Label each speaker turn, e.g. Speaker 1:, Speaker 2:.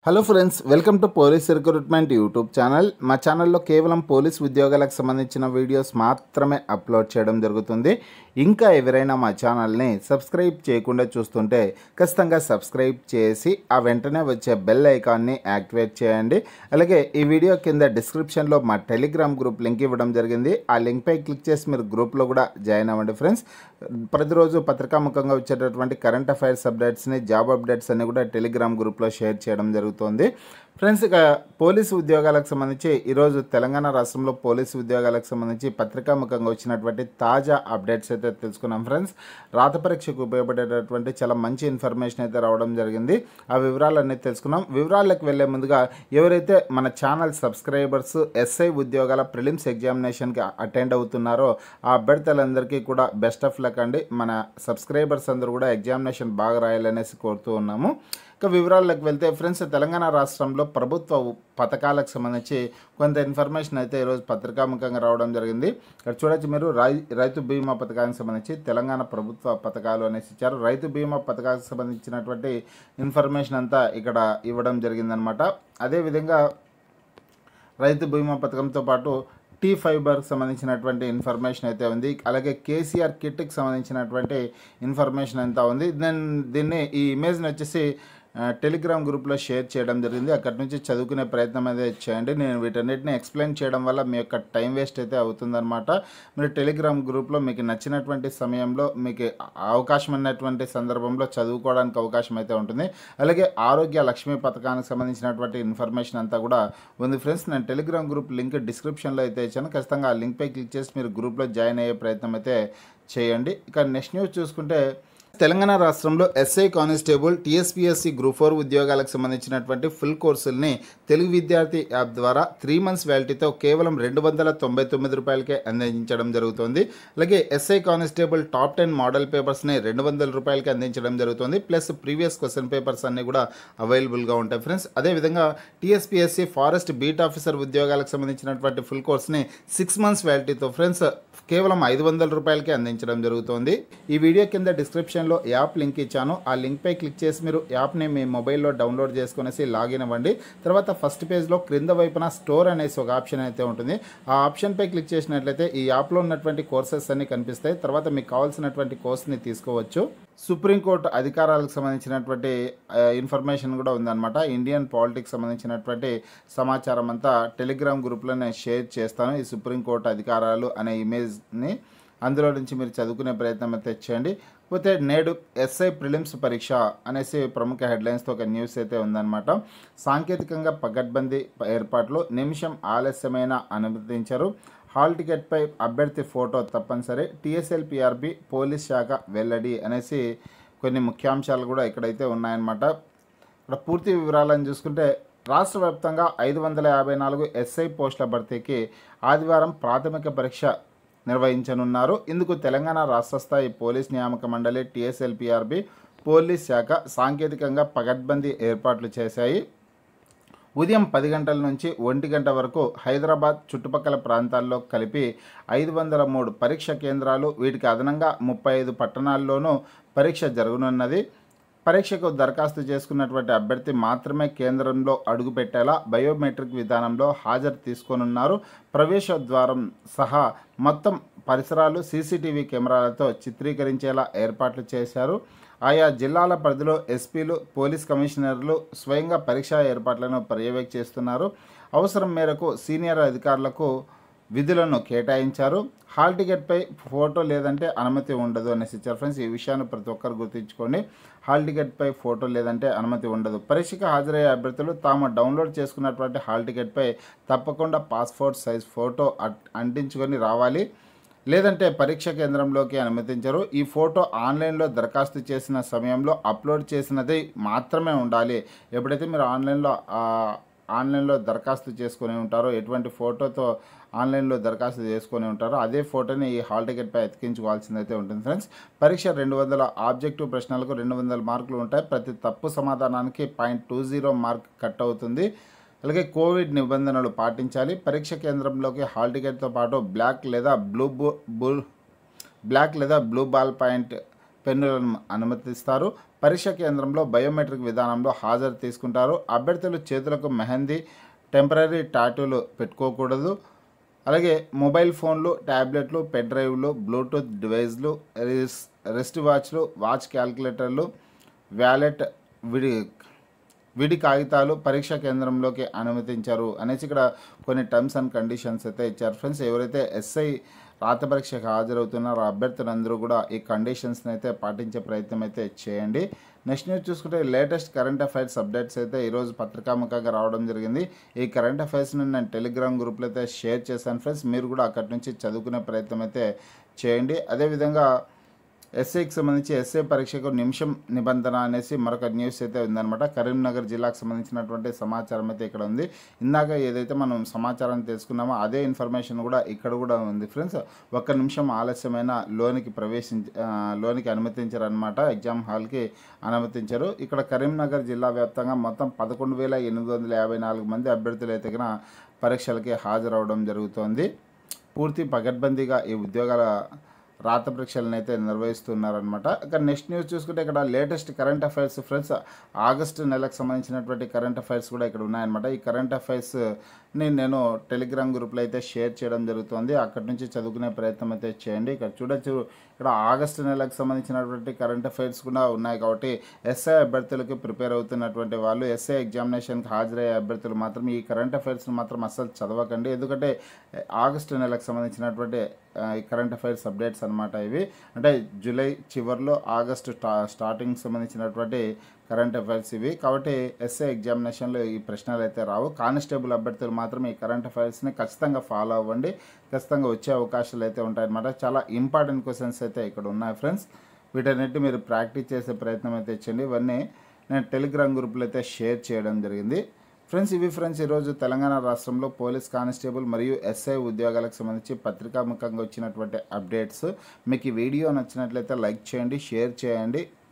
Speaker 1: hello friends welcome to police recruitment YouTube channel మా ఛానల్లో కేవలం పోలీస్ ఉద్యోగాలకు సంబంధించిన వీడియోస్ మాత్రమే అప్లోడ్ చేయడం జరుగుతుంది ఇంకా ఎవరైనా మా ఛానల్ని సబ్స్క్రైబ్ చేయకుండా చూస్తుంటే ఖచ్చితంగా సబ్స్క్రైబ్ చేసి ఆ వెంటనే వచ్చే బెల్ ఐకాన్ని యాక్టివేట్ చేయండి అలాగే ఈ వీడియో కింద డిస్క్రిప్షన్లో మా టెలిగ్రామ్ గ్రూప్ లింక్ ఇవ్వడం జరిగింది ఆ లింక్పై క్లిక్ చేసి మీరు గ్రూప్లో కూడా జాయిన్ అవ్వండి ఫ్రెండ్స్ ప్రతిరోజు పత్రికాముఖంగా వచ్చేటటువంటి కరెంట్ అఫైర్స్ అప్డేట్స్ని జాబ్ అప్డేట్స్ అన్ని కూడా టెలిగ్రామ్ గ్రూప్లో షేర్ చేయడం జరుగుతుంది ఫ్రెండ్స్ ఇక పోలీసు ఉద్యోగాలకు సంబంధించి ఈరోజు తెలంగాణ రాష్ట్రంలో పోలీసు ఉద్యోగాలకు సంబంధించి పత్రికాముఖంగా వచ్చినటువంటి తాజా అప్డేట్స్ అయితే తెలుసుకున్నాం ఫ్రెండ్స్ రాత పరీక్షకు ఉపయోగపడేటటువంటి చాలా మంచి ఇన్ఫర్మేషన్ అయితే రావడం జరిగింది ఆ వివరాలన్నీ తెలుసుకున్నాం వివరాలకు వెళ్ళే ముందుగా ఎవరైతే మన ఛానల్ సబ్స్క్రైబర్స్ ఎస్ఐ ఉద్యోగాల ప్రిలిమ్స్ ఎగ్జామినేషన్కి అటెండ్ అవుతున్నారో ఆ అభ్యర్థులందరికీ కూడా బెస్ట్ ఆఫ్ లక్ అండి మన సబ్స్క్రైబర్స్ అందరూ కూడా ఎగ్జామినేషన్ బాగా రాయాలనేసి కోరుతూ ఉన్నాము ఇక వివరాల్లోకి వెళ్తే ఫ్రెండ్స్ తెలంగాణ రాష్ట్రంలో ప్రభుత్వ పథకాలకు సంబంధించి కొంత ఇన్ఫర్మేషన్ అయితే ఈరోజు పత్రికాముఖంగా రావడం జరిగింది ఇక్కడ చూడొచ్చు మీరు రై రైతు బీమా పథకానికి సంబంధించి తెలంగాణ ప్రభుత్వ పథకాలు అనేసి ఇచ్చారు రైతు బీమా పథకానికి సంబంధించినటువంటి ఇన్ఫర్మేషన్ అంతా ఇక్కడ ఇవ్వడం జరిగిందనమాట అదేవిధంగా రైతు బీమా పథకంతో పాటు టీ ఫైబర్ సంబంధించినటువంటి ఇన్ఫర్మేషన్ అయితే ఉంది అలాగే కేసీఆర్ కిట్కి సంబంధించినటువంటి ఇన్ఫర్మేషన్ అంతా ఉంది దెన్ దీన్ని ఈ ఇమేజ్ని వచ్చేసి ఆ, టెలిగ్రామ్ గ్రూప్లో షేర్ చేయడం జరిగింది అక్కడి నుంచి చదువుకునే ప్రయత్నం అయితే చేయండి నేను వీటన్నిటిని ఎక్స్ప్లెయిన్ చేయడం వల్ల మీ యొక్క టైం వేస్ట్ అయితే అవుతుందన్నమాట మీరు టెలిగ్రామ్ గ్రూప్లో మీకు నచ్చినటువంటి సమయంలో మీకు అవకాశం ఉన్నటువంటి సందర్భంలో చదువుకోవడానికి అవకాశం అయితే ఉంటుంది అలాగే ఆరోగ్య లక్ష్మీ పథకానికి సంబంధించినటువంటి ఇన్ఫర్మేషన్ అంతా కూడా ఉంది ఫ్రెండ్స్ నేను టెలిగ్రామ్ గ్రూప్ లింక్ డిస్క్రిప్షన్లో అయితే ఇచ్చాను ఖచ్చితంగా ఆ లింక్పై క్లిక్ చేసి మీరు గ్రూప్లో జాయిన్ అయ్యే ప్రయత్నం అయితే చేయండి ఇక నెక్స్ట్ న్యూస్ చూసుకుంటే తెలంగాణ రాష్ట్రంలో SI constable TSPSC group four ఉద్యోగాలకు సంబంధించినటువంటి ఫుల్ కోర్సుల్ని తెలుగు విద్యార్థి యాప్ ద్వారా త్రీ మంత్స్ వ్యాలిటీతో కేవలం రెండు వందల తొంభై తొమ్మిది రూపాయలకే అందించడం జరుగుతుంది అలాగే SI constable top ten model పేపర్స్ని రెండు వందల రూపాయలకి అందించడం జరుగుతుంది ప్లస్ ప్రీవియస్ క్వశ్చన్ పేపర్స్ అన్నీ కూడా అవైలబుల్గా ఉంటాయి ఫ్రెండ్స్ అదేవిధంగా టీఎస్పీఎస్సీ ఫారెస్ట్ బీట్ ఆఫీసర్ ఉద్యోగాలకు సంబంధించినటువంటి ఫుల్ కోర్స్ని సిక్స్ మంత్స్ వ్యాలిటీతో ఫ్రెండ్స్ కేవలం ఐదు వందల రూపాయలకి అందించడం జరుగుతుంది ఈ వీడియో కింద డిస్క్రిప్షన్లో యాప్ లింక్ ఇచ్చాను ఆ లింక్పై క్లిక్ చేసి మీరు యాప్ని మీ మొబైల్లో డౌన్లోడ్ చేసుకునేసి లాగిన్ అవ్వండి తర్వాత ఫస్ట్ పేజ్లో క్రింద వైపున స్టోర్ అనేసి ఒక ఆప్షన్ అయితే ఉంటుంది ఆ ఆప్షన్పై క్లిక్ చేసినట్లయితే ఈ యాప్లో ఉన్నటువంటి కోర్సెస్ అన్ని కనిపిస్తాయి తర్వాత మీకు కావాల్సినటువంటి కోర్స్ని తీసుకోవచ్చు సుప్రీంకోర్టు అధికారాలకు సంబంధించినటువంటి ఆ, ఇన్ఫర్మేషన్ కూడా ఉందన్నమాట ఇండియన్ పాలిటిక్స్ సంబంధించినటువంటి సమాచారం అంతా టెలిగ్రామ్ గ్రూప్లో నేను షేర్ చేస్తాను ఈ సుప్రీంకోర్టు అధికారాలు అనే ఇమేజ్ని అందులో నుంచి మీరు చదువుకునే ప్రయత్నం అయితే చేయండి పోతే నేడు ఎస్ఐ ప్రిలిమ్స్ పరీక్ష అనేసి ప్రముఖ హెడ్లైన్స్తో ఒక న్యూస్ అయితే ఉందన్నమాట సాంకేతికంగా పగడ్బందీ ఏర్పాట్లు నిమిషం ఆలస్యమైన అనుమతించారు హాల్ టికెట్పై అభ్యర్థి ఫోటో తప్పనిసరి టీఎస్ఎల్ పిఆర్బి పోలీస్ శాఖ వెల్లడి అనేసి కొన్ని ముఖ్యాంశాలు కూడా ఇక్కడైతే ఉన్నాయన్నమాట ఇక్కడ పూర్తి వివరాలను చూసుకుంటే రాష్ట్ర వ్యాప్తంగా ఐదు వందల యాభై నాలుగు ఎస్ఐ పోస్టుల భర్తీకి ఆదివారం ప్రాథమిక పరీక్ష నిర్వహించనున్నారు ఇందుకు తెలంగాణ రాష్ట్ర స్థాయి పోలీస్ నియామక మండలి టీఎస్ఎల్పిఆర్బి పోలీస్ శాఖ సాంకేతికంగా పగడ్బందీ ఏర్పాట్లు చేశాయి ఉదయం పది గంటల నుంచి ఒంటి గంట వరకు హైదరాబాద్ చుట్టుపక్కల ప్రాంతాల్లో కలిపి ఐదు వందల మూడు పరీక్ష కేంద్రాలు వీటికి అదనంగా ముప్పై ఐదు పట్టణాల్లోనూ పరీక్ష జరగనున్నది పరీక్షకు దరఖాస్తు చేసుకున్నటువంటి అభ్యర్థి మాత్రమే కేంద్రంలో అడుగుపెట్టేలా బయోమెట్రిక్ విధానంలో హాజరు తీసుకోనున్నారు ప్రవేశ ద్వారం సహా మొత్తం పరిసరాలు సీసీటీవీ కెమెరాలతో చిత్రీకరించేలా ఏర్పాట్లు చేశారు ఆయా జిల్లాల పరిధిలో ఎస్పీలు పోలీస్ కమిషనర్లు స్వయంగా పరీక్షా ఏర్పాట్లను పర్యవేక్షిస్తున్నారు అవసరం మేరకు సీనియర్ అధికారులకు విధులను కేటాయించారు హాల్ టికెట్పై ఫోటో లేదంటే అనుమతి ఉండదు అనేసి ఇచ్చారు ఫ్రెండ్స్ ఈ విషయాన్ని ప్రతి ఒక్కరు గుర్తుంచుకోండి హాల్ టికెట్పై ఫోటో లేదంటే అనుమతి ఉండదు పరీక్షకు హాజరయ్యే అభ్యర్థులు తాము డౌన్లోడ్ చేసుకున్నటువంటి హాల్ టికెట్పై తప్పకుండా పాస్పోర్ట్ సైజ్ ఫోటో అట్- అంటించుకొని రావాలి లేదంటే పరీక్ష కేంద్రంలోకి అనుమతించరు ఈ ఫోటో ఆన్లైన్లో దరఖాస్తు చేసిన సమయంలో అప్లోడ్ చేసినది మాత్రమే ఉండాలి ఎప్పుడైతే మీరు ఆన్లైన్లో ఆ, ఆన్లైన్లో దరఖాస్తు చేసుకొని ఉంటారో ఎటువంటి ఫోటోతో ఆన్లైన్లో దరఖాస్తు చేసుకొని ఉంటారో అదే ఫోటోని ఈ హాల్ టికెట్పై ఎతికించుకోవాల్సిందైతే ఉంటుంది ఫ్రెండ్స్ పరీక్ష రెండు వందల ఆబ్జెక్టివ్ ప్రశ్నలకు రెండు వందల మార్కులు ఉంటాయి ప్రతి తప్పు సమాధానానికి point two zero mark cut అవుతుంది అలాగే కోవిడ్ నిబంధనలు పాటించాలి పరీక్ష కేంద్రంలోకి హాల్ టికెట్తో పాటు బ్లాక్ లేదా బ్లూ బు బుల్ బ్లాక్ లేదా బ్లూ బాల్ పాయింట్ పెన్నులను అనుమతిస్తారు పరీక్ష కేంద్రంలో బయోమెట్రిక్ విధానంలో హాజరు తీసుకుంటారు అభ్యర్థులు చేతులకు మెహందీ టెంపరీ టాటూలు పెట్టుకోకూడదు అలాగే మొబైల్ ఫోన్లు ట్యాబ్లెట్లు పెన్ డ్రైవ్లు బ్లూటూత్ డివైస్లు రిస్ రెస్ట్ వాచ్లు వాచ్ క్యాల్కులేటర్లు వ్యాలెట్ విడి విడి కాగితాలు పరీక్ష కేంద్రంలోకి అనుమతించారు అనేసి ఇక్కడ కొన్ని టర్మ్స్ అండ్ కండిషన్స్ అయితే ఇచ్చారు ఫ్రెండ్స్ ఎవరైతే ఎస్ఐ రాత పరీక్షకు హాజరవుతున్నారో అభ్యర్థులందరూ కూడా ఈ కండిషన్స్ని అయితే పాటించే ప్రయత్నం అయితే చేయండి నెక్స్ట్ న్యూస్ చూసుకుంటే లేటెస్ట్ కరెంట్ అఫైర్స్ అప్డేట్స్ అయితే ఈరోజు పత్రికాముఖంగా రావడం జరిగింది ఈ కరెంట్ అఫైర్స్ని నేను టెలిగ్రామ్ గ్రూప్లో అయితే షేర్ చేశాను ఫ్రెండ్స్ మీరు కూడా అక్కడి నుంచి చదువుకునే ప్రయత్నం అయితే చేయండి అదేవిధంగా ఎస్ఐకి సంబంధించి ఎస్ఐ పరీక్షకు నిమిషం నిబంధన అనేసి మరొక న్యూస్ అయితే ఉందన్నమాట కరీంనగర్ జిల్లాకు సంబంధించినటువంటి సమాచారం అయితే ఇక్కడ ఉంది ఇందాక ఏదైతే మనం సమాచారాన్ని తెలుసుకున్నామో అదే ఇన్ఫర్మేషన్ కూడా ఇక్కడ కూడా ఉంది ఫ్రెండ్స్ ఒక్క నిమిషం ఆలస్యమైన లోనికి ప్రవేశించ ఆ, లోనికి అనుమతించారు అనమాట ఎగ్జామ్ హాల్కి అనుమతించారు ఇక్కడ కరీంనగర్ జిల్లా వ్యాప్తంగా మొత్తం పదకొండు వేల ఎనిమిది వందల యాభై నాలుగు మంది అభ్యర్థులు అయితే కనుక పరీక్షలకి హాజరవడం జరుగుతోంది పూర్తి పకడ్బందీగా ఈ ఉద్యోగాల రాత పరీక్షలను అయితే నిర్వహిస్తున్నారనమాట ఇక నెక్స్ట్ న్యూస్ చూసుకుంటే ఇక్కడ latest current affairs friends August నెలకు సంబంధించినటువంటి కరెంట్ అఫైర్స్ కూడా ఇక్కడ ఉన్నాయన్నమాట ఈ కరెంట్ అఫైర్స్ని నేను టెలిగ్రామ్ గ్రూప్లో అయితే షేర్ చేయడం జరుగుతుంది అక్కడి నుంచి చదువుకునే ప్రయత్నం అయితే చేయండి ఇక్కడ చూడొచ్చు ఇక్కడ ఆగస్టు నెలకు సంబంధించినటువంటి కరెంట్ అఫైర్స్ కూడా ఉన్నాయి కాబట్టి ఎస్ఐ అభ్యర్థులకు ప్రిపేర్ అవుతున్నటువంటి వాళ్ళు ఎస్ఐ ఎగ్జామినేషన్కి హాజరయ్యే అభ్యర్థులు మాత్రం ఈ కరెంట్ అఫైర్స్ని మాత్రం అస్సలు చదవకండి ఎందుకంటే ఆగస్టు నెలకు సంబంధించినటువంటి ఆ, ఈ కరెంట్ అఫైర్స్ అప్డేట్స్ అనమాట ఇవి అంటే జూలై చివరిలో ఆగస్టు స్టా స్టార్టింగ్ సంబంధించినటువంటి కరెంట్ అఫైర్స్ ఇవి కాబట్టి ఎస్ఏ ఎగ్జామినేషన్లో ఈ ప్రశ్నలు అయితే రావు కానిస్టేబుల్ అభ్యర్థులు మాత్రం ఈ కరెంట్ అఫైర్స్ని ఖచ్చితంగా ఫాలో అవ్వండి ఖచ్చితంగా వచ్చే అవకాశాలు అయితే ఉంటాయన్నమాట చాలా ఇంపార్టెంట్ క్వశ్చన్స్ అయితే ఇక్కడ ఉన్నాయి ఫ్రెండ్స్ వీటన్నిటి మీరు ప్రాక్టీస్ చేసే ప్రయత్నం అయితే చేయండి ఇవన్నీ నేను టెలిగ్రామ్ గ్రూప్లో అయితే షేర్ చేయడం జరిగింది ఫ్రెండ్స్ ఇవి ఫ్రెండ్స్ ఈరోజు తెలంగాణ రాష్ట్రంలో పోలీస్ కానిస్టేబుల్ మరియు ఎస్ఐ ఉద్యోగాలకు సంబంధించి పత్రికాముఖంగా వచ్చినటువంటి అప్డేట్స్ మీకు ఈ వీడియో నచ్చినట్లయితే లైక్ చేయండి షేర్ చేయండి